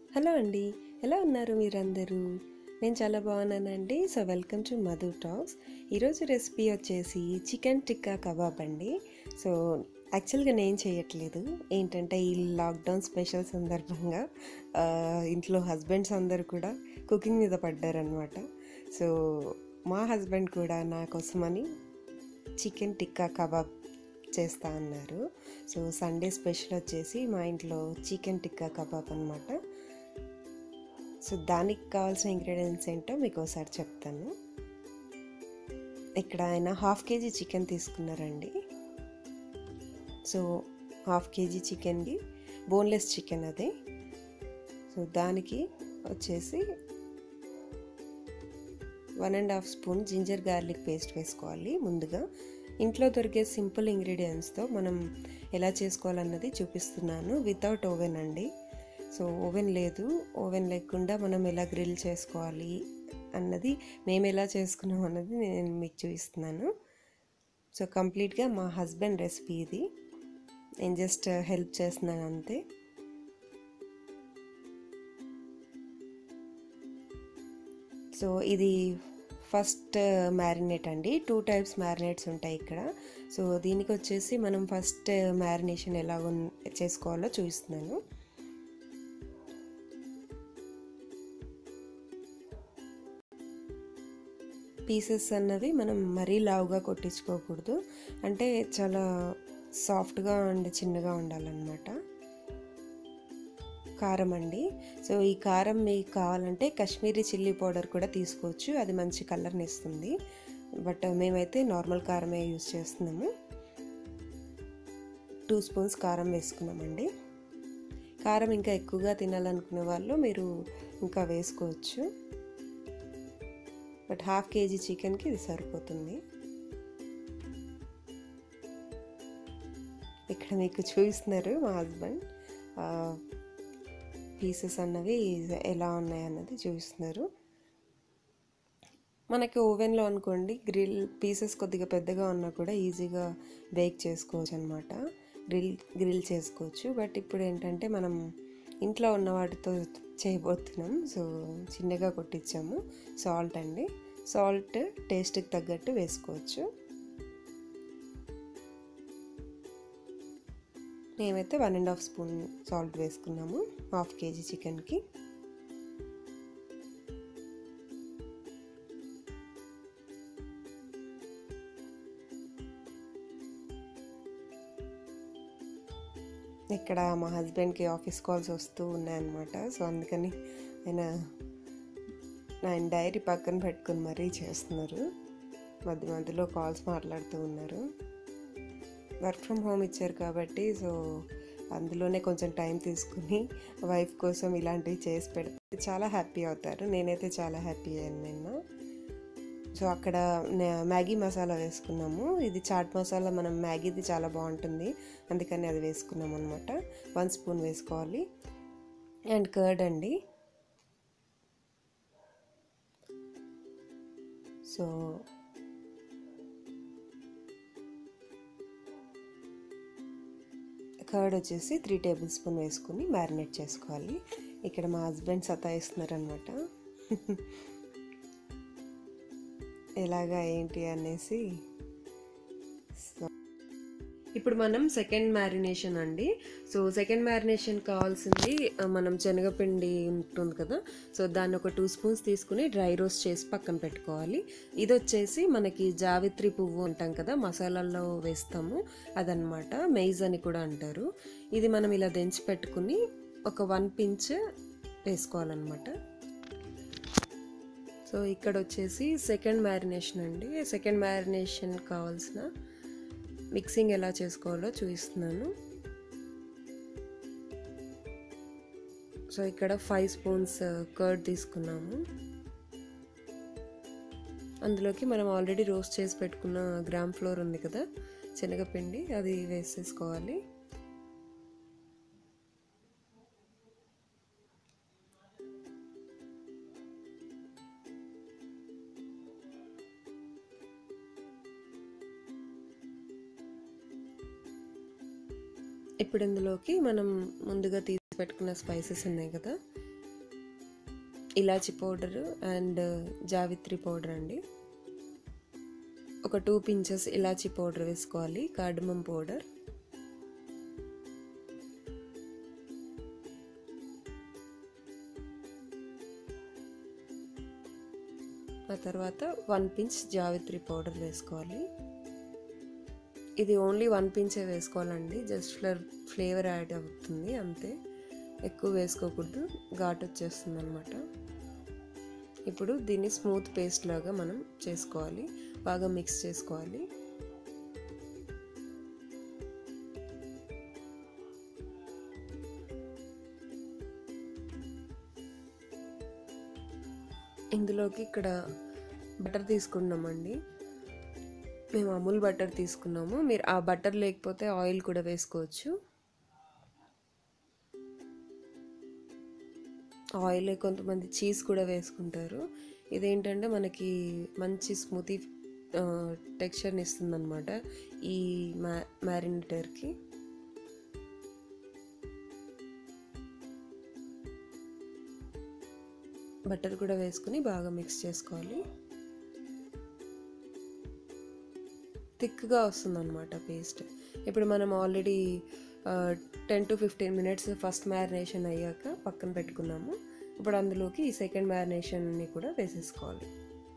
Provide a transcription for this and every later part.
hello అండి ఎలా ఉన్నారు మీరందరూ నేను చాలా బాగున్నానండి so welcome to Madhu talks ఈరోజు రెసిపీ వచ్చేసి చికెన్ టిక్కా కబాబ్ అండి సో యాక్చువల్గా నేను చేయట్లేదు ఏంటంటే ఈ లాక్డౌన్ స్పెషల్ సందర్భంగా ఆ, ఇంట్లో హస్బెండ్స్ అందరు కూడా కుకింగ్ మీద పడ్డారనమాట సో మా హస్బెండ్ కూడా నా కోసమని చికెన్ టిక్కా కబాబ్ చేస్తా అన్నారు సో సండే స్పెషల్ వచ్చేసి మా ఇంట్లో చికెన్ టిక్కా కబాబ్ అనమాట సో దానికి కావాల్సిన ఇంగ్రీడియంట్స్ ఏంటో మీకు ఒకసారి చెప్తాను ఇక్కడ ఆయన హాఫ్ కేజీ చికెన్ తీసుకున్నారండి సో హాఫ్ కేజీ చికెన్కి బోన్లెస్ చికెన్ అదే సో దానికి వచ్చేసి one and half spoon ginger garlic paste వేసుకోవాలి ముందుగా ఇంట్లో దొరికే సింపుల్ ఇంగ్రీడియంట్స్తో మనం ఎలా చేసుకోవాలన్నది చూపిస్తున్నాను వితౌట్ ఓవెన్ అండి సో ఓవెన్ లేదు ఓవెన్ లేకుండా మనం ఎలా గ్రిల్ చేసుకోవాలి అన్నది మేము ఎలా చేసుకున్నాం అన్నది నేను మీకు చూపిస్తున్నాను సో కంప్లీట్గా మా హస్బెండ్ రెసిపీ ఇది నేను జస్ట్ హెల్ప్ చేస్తున్నాను అంతే సో ఇది ఫస్ట్ మ్యారినేట్ అండి టూ టైప్స్ మ్యారినేట్స్ ఉంటాయి ఇక్కడ సో దీనికి వచ్చేసి మనం ఫస్ట్ మ్యారినేషన్ ఎలా ఉన్- చేసుకోవాలో చూపిస్తున్నాను పీసెస్ అన్నవి మనం మరీ లావుగా కొట్టించుకోకూడదు అంటే చాలా సాఫ్ట్గా అండ్ చిన్నగా ఉండాలన్నమాట కారం అండి సో ఈ కారం మీకు కావాలంటే కాశ్మీరీ చిల్లీ పౌడర్ కూడా తీసుకోవచ్చు అది మంచి కలర్ని ఇస్తుంది బట్ మేమైతే నార్మల్ కారమే యూజ్ చేస్తున్నాము టూ స్పూన్స్ కారం వేసుకున్నామండి కారం ఇంకా ఎక్కువగా తినాలనుకునే వాళ్ళు మీరు ఇంకా వేసుకోవచ్చు బట్ హాఫ్ కేజీ చికెన్కి ఇది సరిపోతుంది ఇక్కడ మీకు చూపిస్తున్నారు మా హస్బెండ్ పీసెస్ అన్నవి ఎలా ఉన్నాయన్నది చూపిస్తున్నారు మనకి ఓవెన్లో అనుకోండి గ్రిల్ పీసెస్ కొద్దిగా పెద్దగా ఉన్నా కూడా ఈజీగా బేక్ చేసుకోవచ్చు అనమాట గ్రిల్ గ్రిల్ చేసుకోవచ్చు బట్ ఇప్పుడు ఏంటంటే మనం ఇంట్లో ఉన్న వాటితో చేయబోతున్నాం సో చిన్నగా కొట్టించాము సాల్ట్ అండి సాల్ట్ టేస్ట్కి తగ్గట్టు వేసుకోవచ్చు మేమైతే one and half spoon salt వేసుకున్నాము హాఫ్ కేజీ చికెన్కి ఇక్కడ మా హస్బెండ్కి ఆఫీస్ కాల్స్ వస్తూ ఉన్నాయన్నమాట సో అందుకని ఆయన ఆయన డైరీ పక్కన పెట్టుకుని మరీ చేస్తున్నారు మధ్య మధ్యలో కాల్స్ మాట్లాడుతూ ఉన్నారు వర్క్ ఫ్రమ్ హోమ్ ఇచ్చారు కాబట్టి సో అందులోనే కొంచెం టైం తీసుకుని వైఫ్ కోసం ఇలాంటివి చేసి పెడితే చాలా హ్యాపీ అవుతారు నేనైతే చాలా హ్యాపీ అయ్యాను నిన్న సో అక్కడ నే- మ్యాగీ మసాలా వేసుకున్నాము ఇది చాట్ మసాలా మనం మ్యాగీది చాలా బాగుంటుంది అందుకని అది వేసుకున్నాం అనమాట వన్ స్పూన్ వేసుకోవాలి అండ్ కర్డ్ అండి సో కర్డ్ వచ్చేసి త్రీ టేబుల్ స్పూన్ వేసుకుని మ్యారినేట్ చేసుకోవాలి ఇక్కడ మా హస్బెండ్ సతాయిస్తున్నారనమాట ఎలాగా ఏంటి అనేసి సో ఇప్పుడు మనం సెకండ్ మ్యారినేషన్ అండి సో సెకండ్ మ్యారినేషన్ కావాల్సింది ఆ, మనం శనగపిండి ఉంటుంది కదా సో దాన్ని ఒక టూ స్పూన్స్ తీసుకుని డ్రై రోస్ట్ చేసి పక్కన పెట్టుకోవాలి ఇది వచ్చేసి మనకి జావిత్రి పువ్వు అంటాం కదా మసాలాల్లో వేస్తాము అదనమాట మెయిజ్ అని కూడా అంటారు ఇది మనం ఇలా దంచి పెట్టుకుని ఒక వన్ పించ్ వేసుకోవాలన్నమాట సో ఇక్కడ వచ్చేసి సెకండ్ మ్యారినేషన్ అండి సెకండ్ మ్యారినేషన్ కావాల్సిన మిక్సింగ్ ఎలా చేసుకోవాలో చూపిస్తున్నాను సో ఇక్కడ ఫైవ్ స్పూన్స్ కర్డ్ తీసుకున్నాము అందులోకి మనం ఆల్రెడీ రోస్ట్ చేసి పెట్టుకున్న గ్రామ్ ఫ్లోర్ ఉంది కదా శనగపిండి అది వేసేసుకోవాలి ఇప్పుడు ఇందులోకి మనం ముందుగా తీసి పెట్టుకున్న స్పైసెస్ ఉన్నాయి కదా ఇలాచి పౌడర్ అండ్ జావిత్రి పౌడర్ అండి ఒక టూ పించెస్ ఇలాచి పౌడర్ వేసుకోవాలి కార్డమం పౌడర్ ఆ తర్వాత వన్ పించ్ జావిత్రి పౌడర్ వేసుకోవాలి ఇది ఓన్లీ వన్ పించే వేసుకోవాలండి జస్ట్ ఫ్లర్ ఫ్లేవర్ యాడ్ అవుతుంది అంతే ఎక్కువ వేసుకోకూడదు ఘాట్ వచ్చేస్తుంది అనమాట ఇప్పుడు దీన్ని స్మూత్ పేస్ట్ లాగా మనం చేసుకోవాలి బాగా మిక్స్ చేసుకోవాలి ఇందులోకి ఇక్కడ బటర్ తీసుకున్నామండి మేము అమూల్ బటర్ తీసుకున్నాము మీరు ఆ బటర్ లేకపోతే ఆయిల్ కూడా వేసుకోవచ్చు ఆయిల్ కొంతమంది చీజ్ కూడా వేసుకుంటారు ఇదేంటంటే మనకి మంచి స్మూతీ టెక్స్చర్ని ఇస్తుంది అనమాట ఈ మ్యా మ్యారినేటర్కి బటర్ కూడా వేసుకుని బాగా మిక్స్ చేసుకోవాలి థిక్గా వస్తుంది అనమాట పేస్ట్ ఇప్పుడు మనం already ten to fifteen minutes first marination అయ్యాక పక్కన పెట్టుకున్నాము ఇప్పుడు అందులోకి ఈ సెకండ్ మ్యారినేషన్ని కూడా వేసేసుకోవాలి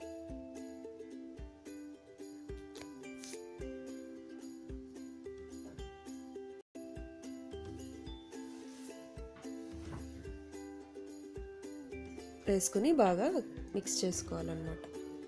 వేసుకుని బాగా మిక్స్ చేసుకోవాలన్నమాట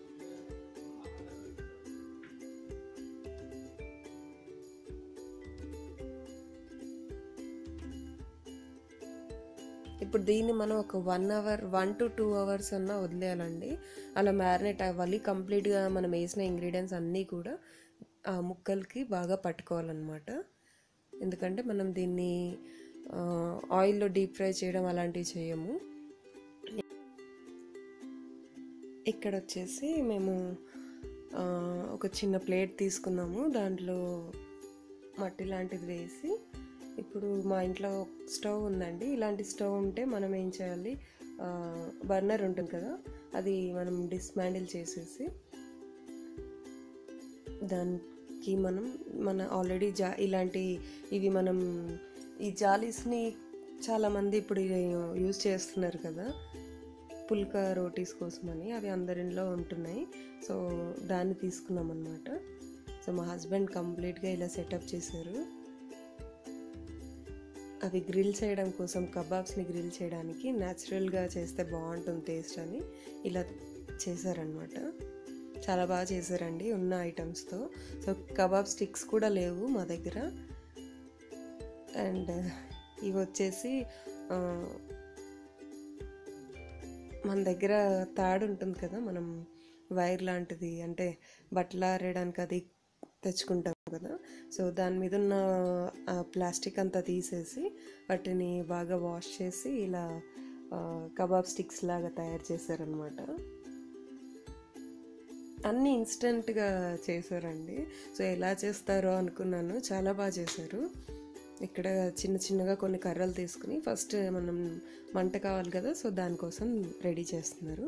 ఇప్పుడు దీన్ని మనం ఒక one hour one to two hours అన్నా వదిలేయాలండి అలా మ్యారినేట్ అవ్వాలి కంప్లీట్గా మనం వేసిన ఇంగ్రీడియంట్స్ అన్నీ కూడా ఆ ముక్కలకి బాగా పట్టుకోవాలన్నమాట ఎందుకంటే మనం దీన్ని ఆయిల్లో డీప్ ఫ్రై చేయడం అలాంటివి చేయము ఇక్కడ వచ్చేసి మేము ఒక చిన్న ప్లేట్ తీసుకున్నాము దాంట్లో మట్టి లాంటిది వేసి ఇప్పుడు మా ఇంట్లో స్టవ్ ఉందండి ఇలాంటి స్టవ్ ఉంటే మనం ఏం చేయాలి బర్నర్ ఉంటుంది కదా అది మనం డిస్మాండిల్ చేసేసి దానికి మనం మన ఆల్రెడీ జా ఇలాంటి ఇవి మనం ఈ జాలీస్ని చాలామంది ఇప్పుడు యూజ్ చేస్తున్నారు కదా పుల్కా రోటీస్ కోసమని అవి అందరిలో ఉంటున్నాయి సో దాన్ని తీసుకున్నాం అనమాట సో మా హస్బెండ్ కంప్లీట్గా ఇలా సెటప్ చేశారు అవి గ్రిల్ చేయడం కోసం కబాబ్స్ని గ్రిల్ చేయడానికి న్యాచురల్గా చేస్తే బాగుంటుంది టేస్ట్ అని ఇలా చేశారనమాట చాలా బాగా చేశారండి ఉన్న ఐటమ్స్తో సో కబాబ్ స్టిక్స్ కూడా లేవు మా దగ్గర అండ్ ఇవి వచ్చేసి మన దగ్గర తాడు ఉంటుంది కదా మనం వైర్ లాంటిది అంటే బట్టలు ఆరేయడానికి అది తెచ్చుకుంటాం కదా సో దాని మీద ఉన్న ప్లాస్టిక్ అంతా తీసేసి వాటిని బాగా వాష్ చేసి ఇలా కబాబ్ స్టిక్స్ లాగా తయారు చేశారనమాట అన్నీ ఇన్స్టెంట్గా చేశారండి సో ఎలా చేస్తారో అనుకున్నాను చాలా బాగా చేశారు ఇక్కడ చిన్న చిన్నగా కొన్ని కర్రలు తీసుకుని ఫస్ట్ మనం మంట కావాలి కదా సో దానికోసం రెడీ చేస్తున్నారు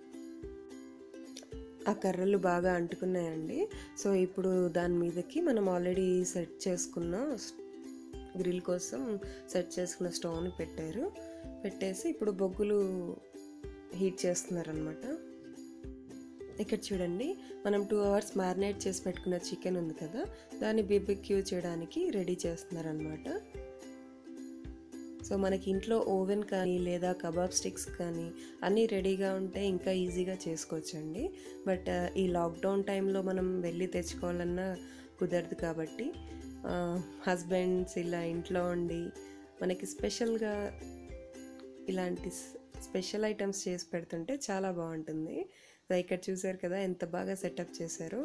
ఆ కర్రలు బాగా అంటుకున్నాయండి సో ఇప్పుడు దాని మీదకి మనం ఆల్రెడీ సెట్ చేసుకున్న గ్రిల్ కోసం సెట్ చేసుకున్న స్టవ్ని పెట్టారు పెట్టేసి ఇప్పుడు బొగ్గులు హీట్ చేస్తున్నారనమాట ఇక్కడ చూడండి మనం టూ అవర్స్ మ్యారినేట్ చేసి పెట్టుకున్న చికెన్ ఉంది కదా దాన్ని బిబిక్యూ చేయడానికి రెడీ చేస్తున్నారనమాట సో మనకి ఇంట్లో ఓవెన్ కానీ లేదా కబాబ్ స్టిక్స్ కానీ అన్నీ రెడీగా ఉంటే ఇంకా ఈజీగా చేసుకోవచ్చండి బట్ ఈ లాక్డౌన్ టైంలో మనం వెళ్ళి తెచ్చుకోవాలన్నా కుదరదు కాబట్టి హస్బెండ్స్ ఇలా ఇంట్లో ఉండి మనకి స్పెషల్గా ఇలాంటి స్పెషల్ ఐటమ్స్ చేసి పెడుతుంటే చాలా బాగుంటుంది ఇక్కడ చూసారు కదా ఎంత బాగా సెటప్ చేశారో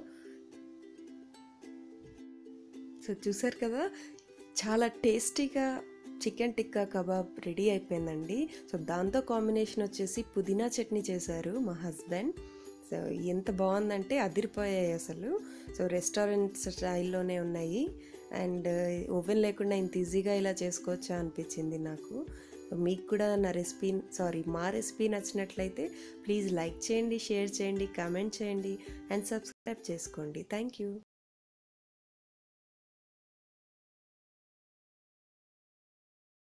సో చూసారు కదా చాలా టేస్టీగా చికెన్ టిక్కా కబాబ్ రెడీ అయిపోయిందండి సో దాంతో కాంబినేషన్ వచ్చేసి పుదీనా చట్నీ చేశారు మా హస్బెండ్ సో ఎంత బాగుందంటే అదిరిపోయాయి అసలు సో రెస్టారెంట్ స్టైల్లోనే ఉన్నాయి అండ్ ఓవెన్ లేకుండా ఇంత ఈజీగా ఇలా చేసుకోవచ్చా అనిపించింది నాకు మీకు కూడా నా రెసిపీ సారీ మా రెసిపీ నచ్చినట్లయితే ప్లీజ్ లైక్ చేయండి షేర్ చేయండి కామెంట్ చేయండి అండ్ సబ్స్క్రైబ్ చేసుకోండి థ్యాంక్ యూ